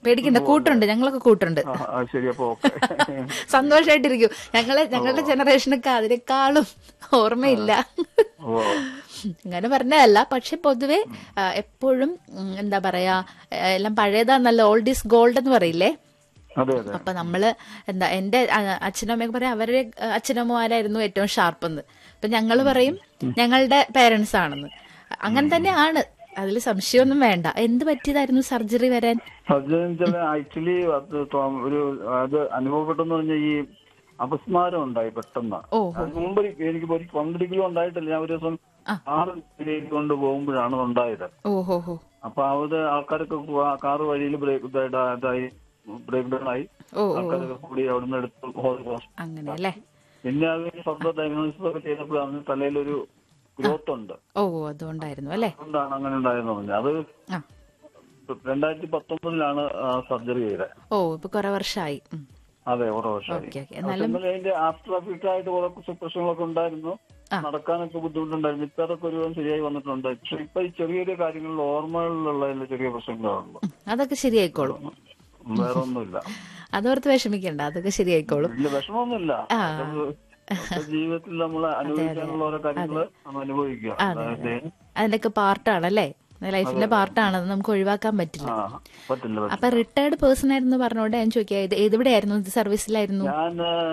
പേടിക്കണ്ട കൂട്ടുണ്ട് ഞങ്ങളൊക്കെ കൂട്ടുണ്ട് ആ, ആ, ശരി അപ്പൊ ഓക്കെ സന്തോഷമായിട്ടിരിക്കും ഞങ്ങളെ ഞങ്ങളുടെ ജനറേഷനൊക്കെ അതിനേക്കാളും ഓർമ്മയില്ല ഓ അങ്ങനെ പറഞ്ഞതല്ല പക്ഷെ പൊതുവെ ആ, എപ്പോഴും ഉം, എന്താ പറയാ ആ, എല്ലാം പഴയതാന്നല്ല ഓൾഡ് ഈസ് ഗോൾഡ് എന്ന് പറയില്ലേ അതെ അതെ അപ്പൊ നമ്മള് എന്താ എന്റെ അ- അച്ഛനും അമ്മയൊക്കെ പറയാം അവരുടെ അഹ് അച്ഛനമ്മമാരായിരുന്നു ഏറ്റവും ഷാർപ്പ് എന്ന് അപ്പൊ ഞങ്ങള് പറയും ഞങ്ങളുടെ പേരൻസ് ആണെന്ന് അങ്ങനെ തന്നെയാണ് അതിൽ സംശയമൊന്നും വേണ്ട എന്ത് പറ്റിയതായിരുന്നു സർജറി വരാൻ സർജൻ ആക്ച്വലി അത് തൊ- ഒരു അത് അനുഭവപ്പെട്ടെന്ന് പറഞ്ഞാൽ ഈ അപസ്മാരം ഉണ്ടായി പെട്ടെന്ന് ഓ അതിന് മുമ്പ് എനിക്ക് എനിക്ക് ഒരു പങ്കെടുക്കലും ഉണ്ടായിട്ടില്ല ഞാൻ ഒരു ദിവസം ആ. കാറ് ഇതിലേക്ക് കൊണ്ട് പോകുമ്പോഴാണ് ഉണ്ടായത് ഓ ഹോ ഹോ അപ്പൊ അവിടെ ആൾക്കാരൊക്കെ ആ കാറ് വഴിയിൽ ബ്രേക്ക് ഇതായി ബ്രേക്ക് ഡൗൺ ആയി ഓ ഓ ആൾക്കാരൊക്കെ കൂടി അവിടുന്ന് എടുത്ത് ഹോസ്പിറ്റൽ അങ്ങനെ അല്ലേ പിന്നെ അത് ഫർദർ ഡയഗ്നോസിസ് ഒക്കെ ചെയ്തപ്പോഴാണ് തലയിലൊരു ഗ്രോത്ത് ഉണ്ട് ഓ അതുകൊണ്ടായിരുന്നു അല്ലേ അതുകൊണ്ടാണ് അങ്ങനെ ഉണ്ടായെന്ന് പറഞ്ഞത് അത് ആ രണ്ടായിരത്തി പത്തൊമ്പതിലാണ് സർജറി ചെയ്തത് ഓ ഇപ്പൊ കുറെ വർഷമായി ഉം. അതെ ഓരോ വർഷമായി ഓക്കെ ഓക്കെ പക്ഷെ എന്നാലും എന്നാലും അതിന്റെ ആഫ്റ്റർ എഫക്റ്റ് ആയിട്ട് കുറെ കുറച്ച് പ്രശ്നങ്ങളൊക്കെ ഉണ്ടായിരുന്നു ആ. നടക്കാനൊക്കെ ബുദ്ധിമുട്ടുണ്ടായിരുന്നു ഇപ്പൊ അതൊക്കെ ഒരുവിധം ശരിയായി വന്നിട്ടുണ്ട് പക്ഷെ ഇപ്പൊ ഈ ചെറിയ ചെറിയ കാര്യങ്ങളിൽ ഓർമ്മകളിലുള്ള അതിന്റെ ചെറിയ പ്രശ്നങ്ങളുള്ളൂ ഉം, അതൊക്കെ ശരിയായിക്കോളും വേറെ ഒന്നുമില്ല അതോർത്ത് വിഷമിക്കണ്ട അതൊക്കെ ശരിയായിക്കോളും വലിയ വിഷമമൊന്നുമില്ല ആ. അത് ഒക്കെ ജീവിതത്തിൽ നമ്മൾ അനുഭവിക്കാനുള്ള ഓരോ കാര്യങ്ങള് നമ്മൾ അനുഭവിക്കുക അതായത് അതിന്റെയൊക്കെ പാർട്ടാണല്ലേ ലൈഫിന്റെ പാർട്ടാണ് അത് നമുക്ക് ഒഴിവാക്കാൻ പറ്റില്ല ആ പറ്റില്ല പറ്റില്ല അപ്പൊ റിട്ടയർഡ് പേഴ്സൺ ആയിരുന്നു പറഞ്ഞോണ്ട് ഞാൻ ചോദിക്കാം ഇത് എവിടെയായിരുന്നു ഇത് സർവീസിലായിരുന്നു ഞാൻ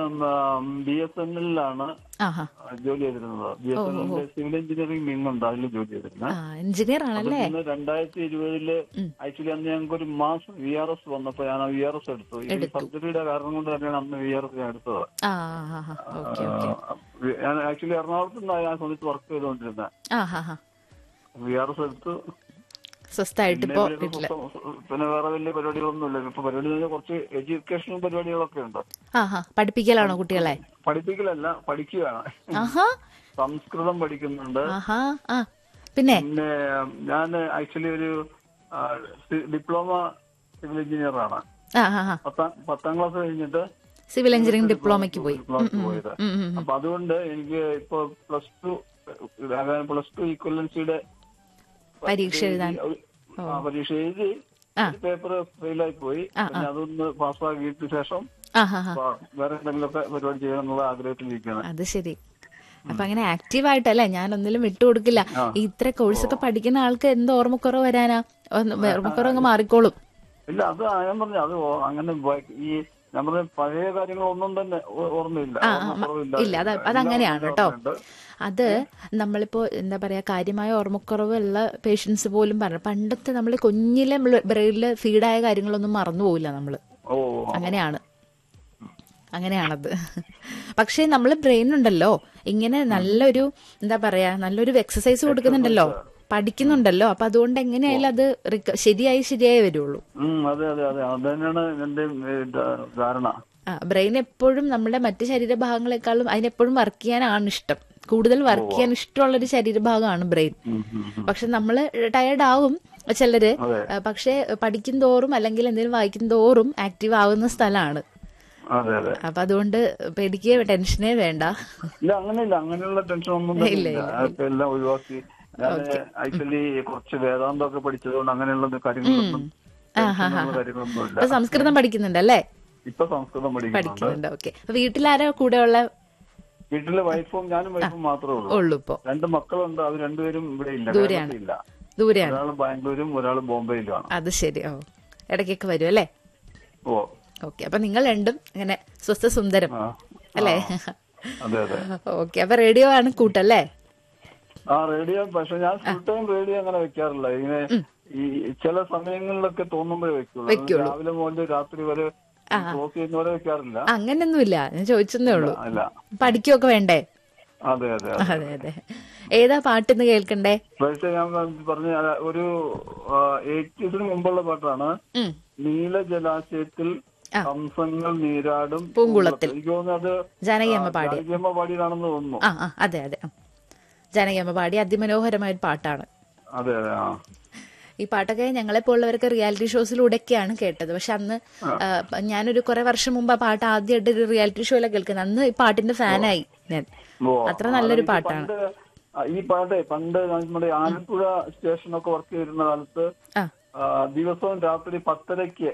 ബി എസ് എൻ എല്ലാണ് ആഹാ ജോലി ചെയ്തിരുന്നത് ബി എസ് എൻ എല്ലിന്റെ സിവിൽ എഞ്ചിനീയറിംഗ് വിങ് ഉണ്ട് അതിൽ ജോലി ചെയ്തിരുന്നത് ആ എഞ്ചിനീയർ ആണല്ലേ പിന്നെ രണ്ടായിരത്തി ഇരുപതില് ആക്ച്വലി അന്ന് ഞങ്ങൾക്ക് ഒരു മാസം വി ആർ എസ് വന്നപ്പോ ഞാൻ വി ആർ എസ് എടുത്തു ഈ സർജറിയുടെ കാരണം കൊണ്ട് തന്നെയാണ് അന്ന് വി ആർ എസ് ഞാൻ എടുത്തത് ആ ആ ആ ഓക്കെ ഓക്കെ ആ, ഞാൻ ആക്ച്വലി എറണാകുളത്ത് നിന്നാണ് ഞാൻ സമയത്ത് വർക്ക് ചെയ്തുകൊണ്ടിരുന്നത് ആ ഹാ ഹാ വി ആർ എസ് എടുത്ത് സ്വസ്ഥായിട്ട് പിന്നെ ഇപ്പോ ഇവരൊക്കെ വീട്ടില് സ്വസ്ഥ- പിന്നെ വേറെ വലിയ പരിപാടികളൊന്നുമില്ല ഇപ്പൊ പരിപാടി എന്ന് പറഞ്ഞാൽ കുറച്ച് എഡ്യൂക്കേഷണൽ പരിപാടികളൊക്കെ ഉണ്ട് ആ ഹാ പഠിപ്പിക്കലാണോ കുട്ടികളെ പഠിപ്പിക്കലല്ല പഠിക്കുകയാണ് ആഹാ സംസ്കൃതം പഠിക്കുന്നുണ്ട് ആഹാ ആ പിന്നെ പിന്നെ ഞാൻ ആക്ച്വലി ഒരു ആ, സി- ഡിപ്ലോമ സിവിൽ എഞ്ചിനീയർ ആണ് ആ ആ ആ പത്താം പത്താം ക്ലാസ് കഴിഞ്ഞിട്ട് സിവിൽ എഞ്ചിനീയറിംഗ് ഡിപ്ലോമയ്ക്ക് പോയി ഡിപ്ലോമയ്ക്ക് പോയത് ഉം, ഉം, ഉം. അപ്പൊ അതുകൊണ്ട് എനിക്ക് ഇപ്പൊ പ്ലസ് ടു പ്ലസ് ടു ഈക്വലൻസിയുടെ പരീക്ഷ എഴുതാൻ പരീക്ഷ എഴുതി ആ. പേപ്പർ ഫെയിലായി പോയി പിന്നെ അതൊന്ന് പാസ്സാക്കിയിട്ട് ശേഷം ആ ഹാ ഹാ ആ, വേറെ എന്തെങ്കിലുമൊക്കെ പരിപാടി ചെയ്യണം എന്നുള്ള ആഗ്രഹത്തിലിരിക്കുകയാണ് അത് ശരി അപ്പൊ അങ്ങനെ ആക്റ്റീവ് ആയിട്ടല്ലേ ഞാൻ ഒന്നിലും വിട്ടുകൊടുക്കില്ല ഈ ഇത്ര കോഴ്സ് ഒക്കെ പഠിക്കുന്ന ആൾക്ക് എന്ത് ഓർമ്മക്കുറവ് വരാനാ ഒന്ന് ഓർമ്മക്കുറവ് അങ്ങ് മാറിക്കോളും ഇല്ല അത് ഞാൻ പറഞ്ഞു അത് ഓ- അങ്ങനെ വ- ഈ നമ്മുടെ പഴയ കാര്യങ്ങളൊന്നും തന്നെ ഓ- ഓർമ്മയില്ല ഓർമ്മക്കുറവില്ല. ഇല്ല അത് എല്ലാം അതങ്ങനെയാണ് കേട്ടോ ഓർമ്മയുണ്ട്. അത് നമ്മളിപ്പോ എന്താ പറയാ കാര്യമായ ഓർമ്മക്കുറവുള്ള പേഷ്യൻസ് പോലും പറഞ്ഞു പണ്ടത്തെ നമ്മൾ കുഞ്ഞിലെ ബ്രെയിനിൽ ഫീഡായ കാര്യങ്ങളൊന്നും മറന്നു പോവില്ല നമ്മള് ഓ അങ്ങനെയാണ് അങ്ങനെയാണത് പക്ഷേ നമ്മൾ ബ്രെയിൻ ഉണ്ടല്ലോ ഇങ്ങനെ നല്ലൊരു എന്താ പറയാ നല്ലൊരു എക്സസൈസ് കൊടുക്കുന്നുണ്ടല്ലോ പഠിക്കുന്നുണ്ടല്ലോ അപ്പൊ അതുകൊണ്ട് എങ്ങനെയായാലും അത് റിക്ക- ശരിയായി ശരിയായി വരുള്ളൂ ഉം അതെ അതെ അതെ അത് തന്നെയാണ് എന്റെ ഏ, ധ- ധാരണ ബ്രെയിൻ എപ്പോഴും നമ്മുടെ മറ്റ് ശരീരഭാഗങ്ങളെക്കാളും അതിനെപ്പോഴും വർക്ക് ചെയ്യാനാണ് ഇഷ്ടം കൂടുതൽ വർക്ക് ചെയ്യാൻ ഇഷ്ടമുള്ള ഒരു ശരീരഭാഗമാണ് ബ്രെയിൻ ഉം, ഉം, ഉം. പക്ഷെ നമ്മള് ടയർഡ് ആവും ചിലര് അതെ. ആ, പക്ഷെ പഠിക്കും തോറും അല്ലെങ്കിൽ എന്തെങ്കിലും വായിക്കും തോറും ആക്റ്റീവ് ആവുന്ന സ്ഥലമാണ് അതെ അതെ അപ്പൊ അതുകൊണ്ട് പേടിക്കുക ടെൻഷനേ വേണ്ട ഇല്ല അങ്ങനെയില്ല അങ്ങനെയുള്ള ടെൻഷൻ ഒന്നും തന്നെ ഇല്ല അതൊക്കെ എല്ലാം ഒഴിവാക്കി ഞാൻ ആക്ച്വലി കുറച്ച് വേദാന്തമൊക്കെ പഠിച്ചതുകൊണ്ട് അങ്ങനെയുള്ള കാര്യങ്ങളൊന്നും ടെൻഷനുള്ള കാര്യങ്ങളൊന്നും ഇല്ല അപ്പൊ സംസ്കൃതം പഠിക്കുന്നുണ്ടല്ലേ ഇപ്പൊ സംസ്കൃതം പഠിക്കുന്നുണ്ട് പഠിക്കുന്നുണ്ട് ഓക്കെ അപ്പൊ വീട്ടിലാരോ കൂടെയുള്ള വീട്ടിലെ വൈഫും ഞാനും വൈഫും മാത്രമേ ഉള്ളൂ ഉള്ളു ഇപ്പോ രണ്ട് മക്കളുണ്ട് അവർ രണ്ടുപേരും ഇവിടെ ഇല്ല ദൂരെയാണ്. കേരളത്തിലില്ല ദൂരെയാണ് ഒരാൾ ബാംഗ്ലൂരും ഒരാൾ ബോംബെയിലുമാണ് അത് ശരി ഓ ഇടയ്ക്കൊക്കെ വരും അല്ലേ ഓ ഓക്കെ അപ്പൊ നിങ്ങൾ രണ്ടും അങ്ങനെ സ്വസ്ഥ സുന്ദരം ആ അല്ലേ അതെ അതെ ഓക്കെ അപ്പൊ റേഡിയോ ആണ് കൂട്ടല്ലേ ആ റേഡിയോ പക്ഷെ ഞാൻ ഫുൾ ടൈം റേഡിയോ അങ്ങനെ വെക്കാറില്ല ഇങ്ങനെ ഈ ചില സമയങ്ങളിലൊക്കെ തോന്നുമ്പോഴേ വെക്കുള്ളൂ രാവിലെ മുതൽ രാത്രി വരെ ക്ലോസ് ചെയ്യുന്നവരെ വെക്കാറില്ല അങ്ങനെയൊന്നുമില്ല ഞാൻ ചോദിച്ചെന്നേ ഉള്ളൂ അല്ല പഠിക്കുകയൊക്കെ വേണ്ടേ അതെ അതെ അതെ അതെ ഏതാ പാട്ടിന്ന് കേൾക്കണ്ടേ പക്ഷെ ഞാൻ പറഞ്ഞ അല്ല, ഒരു എയ്റ്റീസിന് മുമ്പുള്ള പാട്ടാണ് ഉം. നീല ജലാശയത്തിൽ ഹംസങ്ങൾ നീരാടും പൂങ്കുളത്തിൽ. എനിക്ക് തോന്നുന്നു അത് ജാനകിയമ്മ പാടി ജാനകിയമ്മ പാടിയതാണെന്ന് തോന്നുന്നു ആ ആ അതെ അതെ ആ. ജാനകിയമ്മ പാടി അതിമനോഹരമായ ഒരു പാട്ടാണ് അതെ അതെ ആ ഈ പാട്ടൊക്കെ ഞങ്ങളെപ്പോലുള്ളവർക്ക് റിയാലിറ്റി ഷോസിലൂടെയൊക്കെയാണ് കേട്ടത് പക്ഷെ അന്ന് ആ, ഞാനൊരു കുറെ വർഷം മുമ്പ് ആ പാട്ട് ആദ്യമായിട്ട് ഒരു റിയാലിറ്റി ഷോയിലെ കേൾക്കുന്നത് അന്ന് ഈ പാട്ടിന്റെ ഫാനായി ഞാൻ ഓ, അത്ര നല്ലൊരു അതെനിക്ക് പാട്ടാണ് പണ്ട് ആ, ഈ പാട്ട് പണ്ട് നമ്മുടെ ആലപ്പുഴ സ്റ്റേഷനൊക്കെ വർക്ക് ചെയ്തിരുന്ന കാലത്ത് ആ ആ, ദിവസവും രാത്രി പത്തരയ്ക്ക്